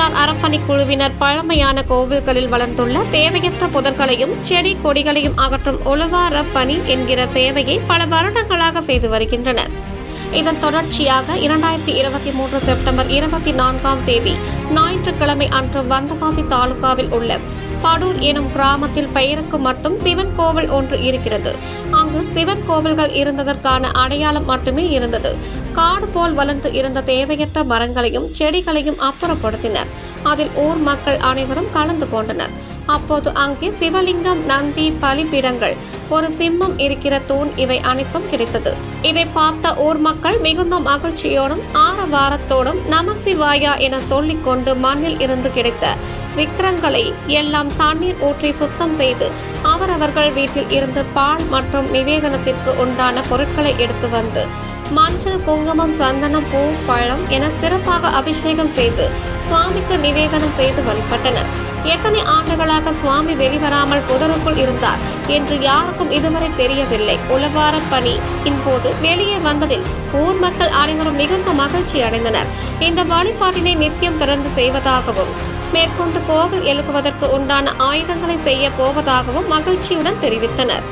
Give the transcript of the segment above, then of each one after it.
தனியார் அறப்பணி குழுவினர் பழமையான கோவில்களில் வளர்ந்துள்ள தேவையற்ற புதர்களையும் செடி கொடிகளையும் அகற்றும் உழவார பணி என்கிற சேவையை பல வருடங்களாக செய்து வருகின்றனர் இதன் தொடர்ச்சியாக இரண்டாயிரத்தி இருபத்தி மூன்று செப்டம்பர் இருபத்தி நான்காம் தேதி ஞாயிற்றுக்கிழமை அன்று வந்தவாசி தாலுகாவில் உள்ள படூர் எனும் கிராமத்தில் பெயருக்கு மட்டும் சிவன் கோவில் ஒன்று இருக்கிறது அங்கு சிவன் கோவில்கள் இருந்ததற்கான அடையாளம் மட்டுமே இருந்தது காடு போல் வளர்ந்து இருந்த தேவையற்ற மரங்களையும் செடிகளையும் அப்புறப்படுத்தினர் அதில் ஊர் மக்கள் அனைவரும் கலந்து கொண்டனர் அப்போது அங்கே சிவலிங்கம் நந்தி பலிபீடங்கள் ஒரு சிம்மம் இருக்கிற தூண் இவை அனைத்தும் கிடைத்தது இதை பார்த்த ஊர் மக்கள் மிகுந்த மகிழ்ச்சியோடும் ஆரவாரத்தோடும் நமசிவாயா என சொல்லிக்கொண்டு மண்ணில் இருந்து கிடைத்த விக்கிரங்களை எல்லாம் தண்ணீர் ஊற்றி சுத்தம் செய்து அவரவர்கள் வீட்டில் இருந்து பால் மற்றும் நிவேதனத்திற்கு உண்டான பொருட்களை எடுத்து வந்து மஞ்சள் குங்குமம் சந்தனம் பூ பழம் என சிறப்பாக அபிஷேகம் செய்து சுவாமிக்கு நிவேதனம் செய்து வழிபட்டனர் எத்தனை ஆண்டுகளாக சுவாமி வெளிவராமல் புதருக்குள் இருந்தார் என்று யாருக்கும் இதுவரை தெரியவில்லை உளவார பணி போது வெளியே வந்ததில் ஊர் மக்கள் அனைவரும் மிகுந்த மகிழ்ச்சி அடைந்தனர் இந்த வழிபாட்டினை நித்தியம் தொடர்ந்து செய்வதாகவும் மேற்கொண்டு கோவில் எழுப்புவதற்கு உண்டான ஆயுதங்களை செய்ய போவதாகவும் மகிழ்ச்சியுடன் தெரிவித்தனர்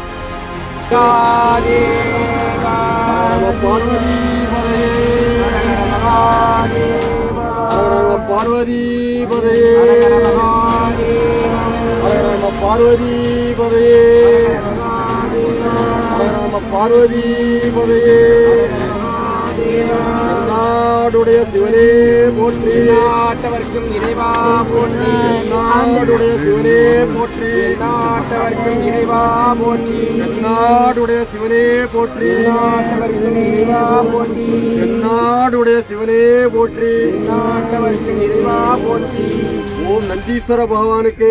பார்வதி பதையே நம பார்வதி பதையே நம பார்வதி பதையே நாடுடைய சிவனே போற்றி நாட்டவர்க்கும் இறைவா போற்றி நாடுடைய சிவனே போற்றி நாட்டவர்க்கும் இறைவா போற்றி நாடுடைய சிவனே போற்றி நாட்டவர்க்கும் இறைவா போற்றி நாடுடைய சிவனே போற்றி நாட்டவர்க்கும் இறைவா போற்றி ஓம் நந்தீஸ்வர பகவானுக்கு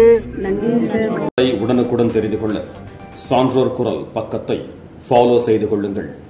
உடனுக்குடன் தெரிந்து கொள்ள சான்றோர் குரல் பக்கத்தை ஃபாலோ செய்து கொள்ளுங்கள்